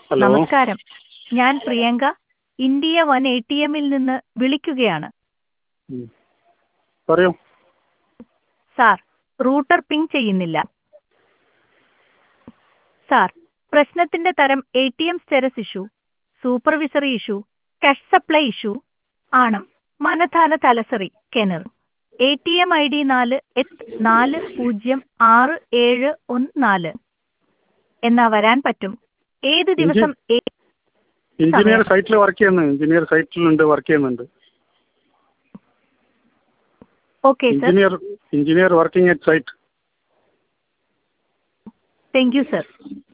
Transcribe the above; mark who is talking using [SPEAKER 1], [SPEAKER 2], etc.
[SPEAKER 1] Hello
[SPEAKER 2] നമസ്കാരം ഞാൻ Priyanka India one A T എമ്മിൽ നിന്ന് വിളിക്കുകയാണ്
[SPEAKER 1] ഉം. പറയൂ
[SPEAKER 2] സാർ റൂട്ടർ പിങ് ചെയ്യുന്നില്ല സാർ പ്രശ്നത്തിന്റെ തരം A T M status issue supervisory issue cash supply issue ആണ് മനധാന തലസറി കെനർ A T M I D നാല് എട്ട് നാല് പൂജ്യം ആറ് ഏഴ് ഒന്ന് നാല് എന്നാ വരാൻ പറ്റും ഏത് ദിവസം ഏ-
[SPEAKER 1] എഞ്ചിനീയർ സൈറ്റിൽ വർക്ക് ചെയ്യുന്നു എഞ്ചിനീയർ സൈറ്റിലുണ്ട് വർക്ക് ചെയ്യുന്നുണ്ട്
[SPEAKER 2] okay sir
[SPEAKER 1] engineer engineer working at site
[SPEAKER 2] thank you sir